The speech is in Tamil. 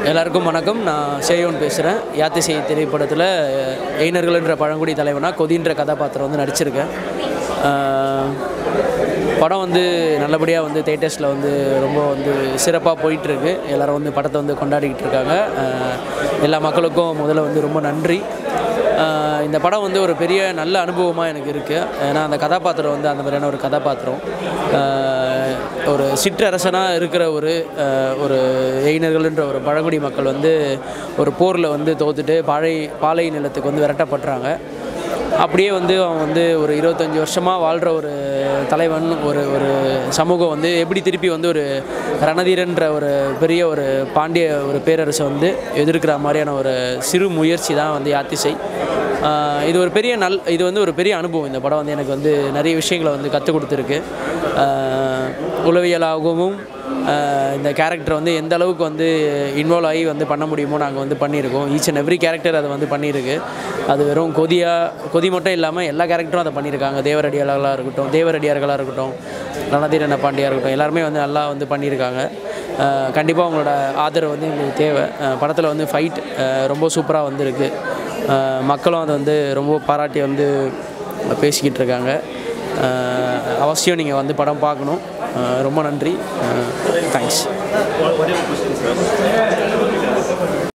எல்லாருக்கும் வணக்கம் நான் சேயோன் பேசுகிறேன் யாத்திசை திரைப்படத்தில் எய்னர்கள்ன்ற பழங்குடி தலைவனாக கொதின்ற கதாபாத்திரம் வந்து நடிச்சிருக்கேன் அஹ், படம் வந்து நல்லபடியாக வந்து தேட்டர்ஸில் வந்து ரொம்ப வந்து சிறப்பாக போயிட்டுருக்கு எல்லாரும் வந்து படத்தை வந்து கொண்டாடிக்கிட்டு இருக்காங்க அஹ், எல்லா மக்களுக்கும் முதல்ல வந்து ரொம்ப நன்றி அஹ், இந்த படம் வந்து ஒரு பெரிய நல்ல அனுபவமாக எனக்கு இருக்குது ஏன்னா அந்த கதாபாத்திரம் வந்து அந்த மாதிரியான ஒரு கதாபாத்திரம் அஹ், ஒரு சிற்றரசனாக இருக்கிற ஒரு அஹ், ஒரு எயினர்கள்ன்ற ஒரு பழங்குடி மக்கள் வந்து ஒரு போரில் வந்து தோத்துட்டு பாழை பாலை நிலத்துக்கு வந்து விரட்டப்படுறாங்க அப்படியே வந்து அவன் வந்து ஒரு இருபத்தஞ்சி வருஷமாக வாழ்கிற ஒரு தலைவன் ஒரு ஒரு சமூகம் வந்து எப்படி திருப்பி வந்து ஒரு ரணதீரன்ற ஒரு பெரிய ஒரு பாண்டிய ஒரு பேரரசை வந்து எதிர்க்கிற மாதிரியான ஒரு சிறு முயற்சி தான் வந்து யாத்திசை ஆஹ் இது ஒரு பெரிய நல் இது வந்து ஒரு பெரிய அனுபவம் இந்த படம் வந்து எனக்கு வந்து நிறைய விஷயங்களை வந்து கற்றுக் கொடுத்துருக்கு ஆஹ் உளவியலாகவும் ஆஹ் இந்த கேரக்டர் வந்து எந்த அளவுக்கு வந்து இன்வால்வ் ஆகி வந்து பண்ண முடியுமோ நாங்கள் வந்து பண்ணியிருக்கோம் ஈச் அண்ட் எவ்ரி கேரக்டர் அதை வந்து பண்ணியிருக்கு அது வெறும் கொதியா கொதி மட்டும் இல்லாமல் எல்லா கேரக்டரும் அதை பண்ணியிருக்காங்க தேவரடியார்களாக இருக்கட்டும் தேவரடியார்களாக இருக்கட்டும் ரணதீரன பாண்டியா இருக்கட்டும் எல்லாருமே வந்து நல்லா வந்து பண்ணியிருக்காங்க கண்டிப்பாக அவங்களோட ஆதரவு வந்து எங்களுக்கு தேவை படத்தில் வந்து ஃபைட் ரொம்ப சூப்பராக வந்திருக்கு ஆஹ் மக்களும் அதை வந்து ரொம்ப பாராட்டி வந்து பேசிக்கிட்டு இருக்காங்க ஆஹ் அவசியம் நீங்கள் வந்து படம் பார்க்கணும் ஆஹ் ரொம்ப நன்றி தேங்க்ஸ்